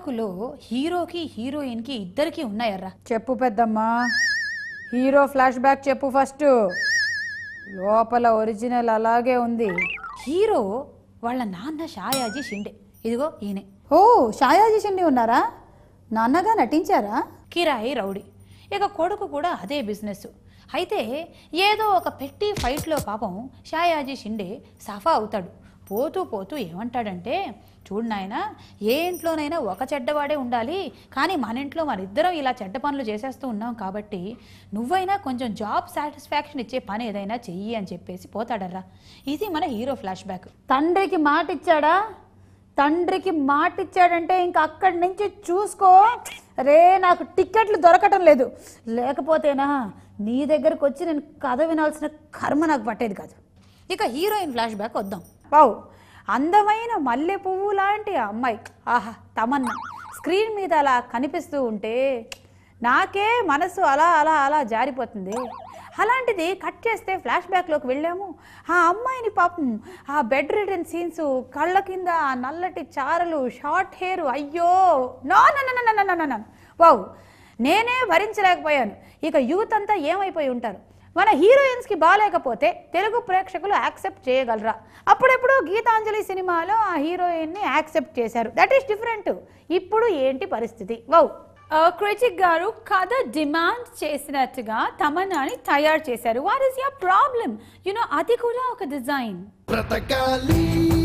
బ్యాక్లో హీరోకి హీరోయిన్కి ఇద్దరికి ఉన్నాయర్రా చెప్పు పెద్దమ్మా హీరో ఫ్లాష్ బ్యాక్ చెప్పు ఫస్ట్ లోపల ఒరిజినల్ అలాగే ఉంది హీరో వాళ్ళ నాన్న షాయాజీ షిండే ఇదిగో ఈయనే ఓ షాయాజీ షిండే ఉన్నారా నాన్నగా నటించారా కిరాయి రౌడీ ఇక కొడుకు కూడా అదే బిజినెస్ అయితే ఏదో ఒక పెట్టి ఫైట్లో పాపం షాయాజీ షిండే సఫా అవుతాడు పోతూ పోతూ ఏమంటాడంటే చూడు నాయనా ఏ ఇంట్లోనైనా ఒక చెడ్డవాడే ఉండాలి కానీ మన ఇంట్లో మరిద్దరం ఇలా చెడ్డ పనులు చేసేస్తూ ఉన్నాం కాబట్టి నువ్వైనా కొంచెం జాబ్ సాటిస్ఫాక్షన్ ఇచ్చే పని ఏదైనా చెయ్యి అని చెప్పేసి పోతాడర్రా ఇది మన హీరో ఫ్లాష్ బ్యాక్ తండ్రికి మాట ఇచ్చాడా తండ్రికి మాట ఇచ్చాడంటే ఇంక అక్కడి నుంచి చూసుకో రే నాకు టిక్కెట్లు దొరకటం లేదు లేకపోతేనా నీ దగ్గరకు వచ్చి నేను కథ వినాల్సిన కర్మ నాకు పట్టేది కాదు ఇక హీరోయిన్ ఫ్లాష్ బ్యాక్ వద్దాం వావ్ అందమైన మల్లె పువ్వు లాంటి ఆ అమ్మాయి ఆహా తమన్నా స్క్రీన్ మీద అలా కనిపిస్తూ ఉంటే నాకే మనసు అలా అలా అలా జారిపోతుంది అలాంటిది కట్ చేస్తే ఫ్లాష్ బ్యాక్లోకి వెళ్ళాము ఆ అమ్మాయిని పాపం ఆ బెడ్ రిటర్న్ సీన్స్ కళ్ళ కింద ఆ నల్లటి చారలు షార్ట్ హెయిర్ అయ్యో నో నో వావ్ నేనే భరించలేకపోయాను ఇక యూత్ అంతా ఏమైపోయి ఉంటారు మన హీరోయిన్స్కి బాగాలేకపోతే తెలుగు ప్రేక్షకులు యాక్సెప్ట్ చేయగలరా అప్పుడెప్పుడు గీతాంజలి సినిమాలో ఆ హీరోయిన్ని యాక్సెప్ట్ చేశారు దట్ ఈస్ డిఫరెంట్ ఇప్పుడు ఏంటి పరిస్థితి వౌ క్రిటిక్ గారు కథ డిమాండ్ చేసినట్టుగా తమన్నాని తయారు చేశారు what is your problem you know అది కూడా ఒక డిజైన్ బ్రతకాలి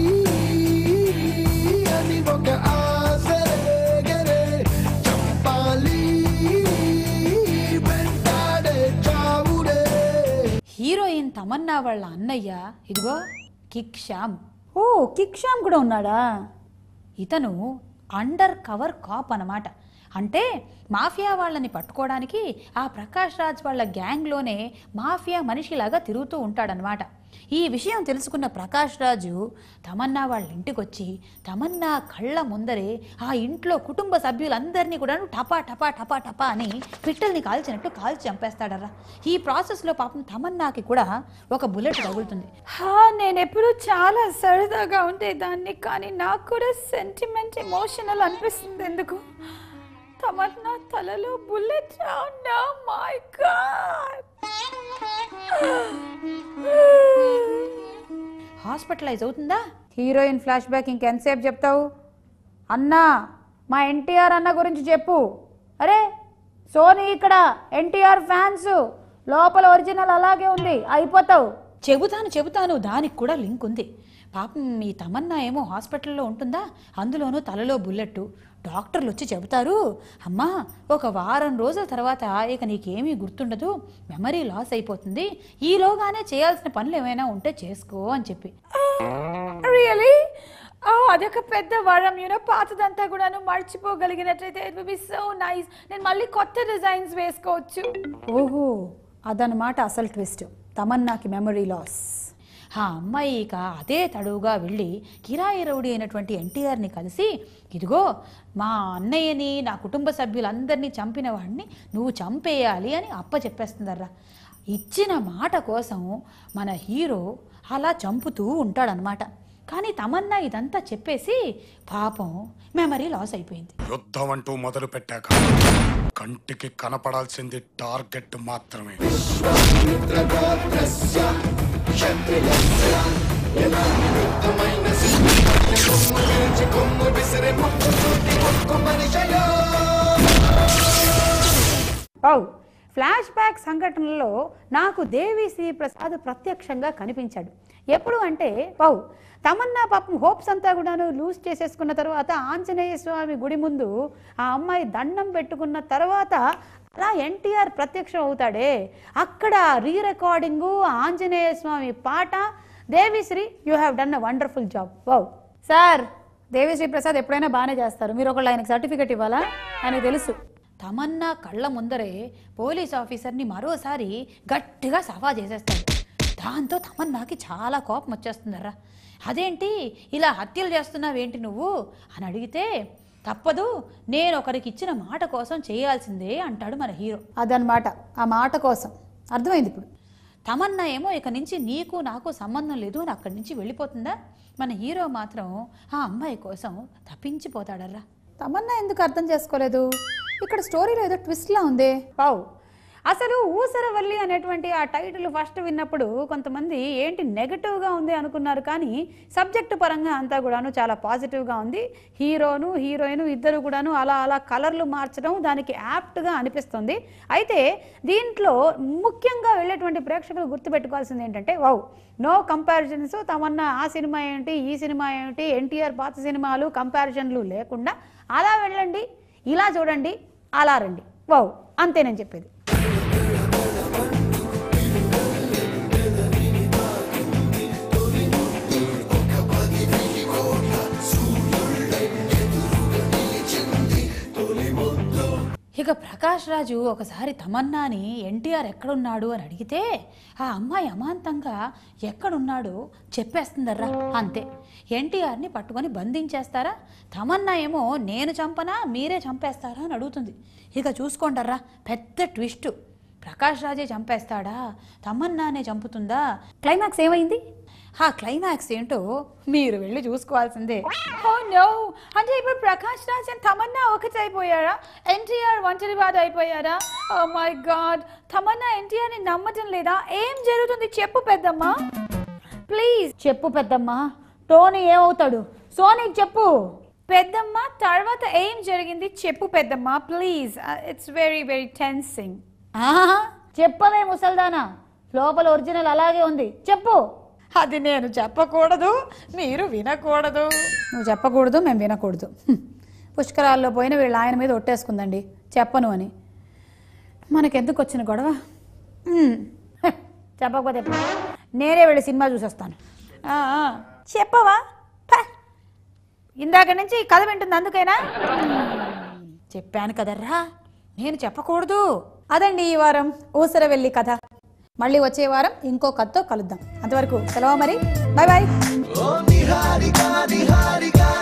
అని ఒక ఆశ రేగరే. చంపాలి వెంటాడే చావుడే హీరోయిన్ తమన్నా వాళ్ళ అన్నయ్య ఇదిగో కిక్ శ్యామ్ ఓ కిక్ శ్యామ్ కూడా ఉన్నాడా ఇతను అండర్ కవర్ కాప్ అన్నమాట అంటే మాఫియా వాళ్ళని పట్టుకోవడానికి ఆ ప్రకాష్ రాజ్ వాళ్ళ గ్యాంగ్లోనే మాఫియా మనిషిలాగా తిరుగుతూ ఉంటాడనమాట ఈ విషయం తెలుసుకున్న ప్రకాష్ రాజు తమన్నా వాళ్ళ ఇంటికి వచ్చి తమన్నా కళ్ళ ముందరే ఆ ఇంట్లో కుటుంబ సభ్యులందరినీ కూడా టపా టపా టపా టపా అని పిట్టల్ని కాల్చినట్టు కాల్చి చంపేస్తాడరా ఈ ప్రాసెస్లో పాపం తమన్నాకి కూడా ఒక బుల్లెట్ తగులుతుంది హా, నేను ఎప్పుడు చాలా సరదాగా ఉండేదాన్ని కానీ నాకు కూడా సెంటిమెంట్ ఎమోషనల్ అనిపిస్తుంది ఎందుకు తమన్నా తలలో బుల్లెట్ మై గాడ్ హాస్పిటలైజ్ అవుతుందా హీరోయిన్ ఫ్లాష్ బ్యాక్ ఇంకెంతసేపు చెప్తావు అన్నా మా ఎన్టీఆర్ అన్న గురించి చెప్పు అరే సోనీ ఇక్కడ ఎన్టీఆర్ ఫ్యాన్స్ లోపల ఒరిజినల్ అలాగే ఉంది అయిపోతావు చెబుతాను చెబుతాను దానికి కూడా లింక్ ఉంది పాపం ఈ తమన్నా ఏమో హాస్పిటల్లో ఉంటుందా అందులోనూ తలలో బుల్లెట్ డాక్టర్లు వచ్చి చెబుతారు అమ్మా ఒక వారం రోజుల తర్వాత ఇక నీకేమీ గుర్తుండదు మెమరీ లాస్ అయిపోతుంది ఈలోగానే చేయాల్సిన పనులు ఏమైనా ఉంటే చేసుకో అని చెప్పి రియలీ అదొక పెద్ద వరం యూనో పాతదంతా కూడాను మర్చిపోగలిగినట్లయితే ఇట్ బి సో నైస్ నేను మళ్ళీ కొత్త డిజైన్స్ వేసుకోవచ్చు ఓహో అదనమాట అసలు ట్విస్ట్ తమన్నాకి మెమరీ లాస్ ఆ అమ్మాయి ఇక అదే తడువుగా వెళ్ళి కిరాయి రౌడీ అయినటువంటి ఎన్టీఆర్ని కలిసి ఇదిగో మా అన్నయ్యని నా కుటుంబ సభ్యులందరినీ చంపిన వాడిని నువ్వు చంపేయాలి అని అప్ప చెప్పేస్తుందర్రా ఇచ్చిన మాట కోసం మన హీరో అలా చంపుతూ ఉంటాడనమాట కానీ తమన్నా ఇదంతా చెప్పేసి పాపం మెమరీ లాస్ అయిపోయింది యుద్ధం అంటూ మొదలు పెట్టాక కంటికి కనపడాల్సింది టార్గెట్ మాత్రమే ఔ ఫ్లాష్ బ్యాక్ సంఘటనలో నాకు దేవి శ్రీ ప్రసాద్ ప్రత్యక్షంగా కనిపించాడు ఎప్పుడు అంటే పౌ తమన్నా పాపం హోప్స్ అంతా కూడాను లూజ్ చేసేసుకున్న తర్వాత ఆంజనేయ స్వామి గుడి ముందు ఆ అమ్మాయి దండం పెట్టుకున్న తర్వాత అలా ఎన్టీఆర్ ప్రత్యక్షం అవుతాడే అక్కడ రీ రికార్డింగు ఆంజనేయ స్వామి పాట Devi Sri you have done a wonderful job wow sir Devi Sri Prasad ఎప్పుడైనా బాగానే చేస్తారు మీరు ఒకళ్ళు ఆయనకి సర్టిఫికెట్ ఇవ్వాలా ఆయనకు తెలుసు తమన్నా కళ్ళ ముందరే పోలీస్ ఆఫీసర్ని మరోసారి గట్టిగా సఫా చేసేస్తాడు దాంతో తమన్నాకి చాలా కోపం వచ్చేస్తుందర్రా అదేంటి ఇలా హత్యలు చేస్తున్నావేంటి నువ్వు అని అడిగితే తప్పదు నేను ఒకరికి ఇచ్చిన మాట కోసం చేయాల్సిందే అంటాడు మన హీరో అదనమాట ఆ మాట కోసం అర్థమైంది ఇప్పుడు తమన్నా ఏమో ఇక నుంచి నీకు నాకు సంబంధం లేదు అని అక్కడి నుంచి వెళ్ళిపోతుందా మన హీరో మాత్రం ఆ అమ్మాయి కోసం తప్పించిపోతాడర్రా తమన్నా ఎందుకు అర్థం చేసుకోలేదు ఇక్కడ స్టోరీలో ఏదో ట్విస్ట్లా ఉంది వావ్ అసలు ఊసరవల్లి అనేటువంటి ఆ టైటిల్ ఫస్ట్ విన్నప్పుడు కొంతమంది ఏంటి నెగటివ్గా ఉంది అనుకున్నారు కానీ సబ్జెక్ట్ పరంగా అంతా కూడాను చాలా పాజిటివ్గా ఉంది హీరోను హీరోయిన్ ఇద్దరు కూడాను అలా అలా కలర్లు మార్చడం దానికి యాప్ట్గా అనిపిస్తుంది అయితే దీంట్లో ముఖ్యంగా వెళ్ళేటువంటి ప్రేక్షకులు గుర్తుపెట్టుకోవాల్సింది ఏంటంటే వావ్ నో కంపారిజన్స్ తమన్నా ఆ సినిమా ఏంటి ఈ సినిమా ఏంటి ఎన్టీఆర్ పాత సినిమాలు కంపారిజన్లు లేకుండా అలా వెళ్ళండి ఇలా చూడండి అలా రండి వావ్ అంతే నేను చెప్పేది ఇక ప్రకాష్ రాజు ఒకసారి తమన్నాని ఎన్టీఆర్ ఎక్కడున్నాడు అని అడిగితే ఆ అమ్మాయి అమాంతంగా ఎక్కడున్నాడో చెప్పేస్తుందర్రా అంతే ఎన్టీఆర్ని పట్టుకొని బంధించేస్తారా తమన్నా ఏమో నేను చంపనా మీరే చంపేస్తారా అని అడుగుతుంది ఇక చూసుకోండర్రా పెద్ద ట్విస్ట్ ప్రకాష్ రాజే చంపేస్తాడా తమన్నానే చంపుతుందా క్లైమాక్స్ ఏమైంది ఆ క్లైమాక్స్ ఏంటో మీరు వెళ్ళి చూసుకోవాల్సిందే ఓ నో అంటే ఇప్పుడు ప్రకాష్ రాజ్ అండ్ తమన్నా ఒకటి అయిపోయారా ఎన్టీఆర్ ఒంటరి వాడు అయిపోయారా ఓ మై గాడ్ తమన్నా ఎన్టీఆర్ని నమ్మటం లేదా ఏం జరుగుతుంది చెప్పు పెద్దమ్మా ప్లీజ్ చెప్పు పెద్దమ్మా టోనీ ఏమవుతాడు సోనీకి చెప్పు పెద్దమ్మ తర్వాత ఏం జరిగింది చెప్పు పెద్దమ్మ please it's very very tensing ఆహా, చెప్పవే ముసల్దానా లోపల ఒరిజినల్ అలాగే ఉంది చెప్పు అది నేను చెప్పకూడదు మీరు వినకూడదు నువ్వు చెప్పకూడదు మేము వినకూడదు హ్మ్. పుష్కరాల్లో పోయిన వీళ్ళ ఆయన మీద ఒట్టేసుకుందండి చెప్పను అని మనకెందుకు వచ్చిన గొడవ హ్మ్. హ, చెప్పకపోతే ఎట్లా? నేనే వెళ్ళి సినిమా చూసొస్తాను ఆ, ఆ. చెప్పవా ప. ఇందాక నుంచి కథ వింటుంది అందుకైనా చెప్పాను కదర్రా నేను చెప్పకూడదు అదండి ఈ వారం ఊసర వెళ్ళి కథ మళ్ళీ వచ్చే వారం ఇంకో కథతో కలుద్దాం అంతవరకు సెలవు మరి bye bye Oh, Niharika, Niharika,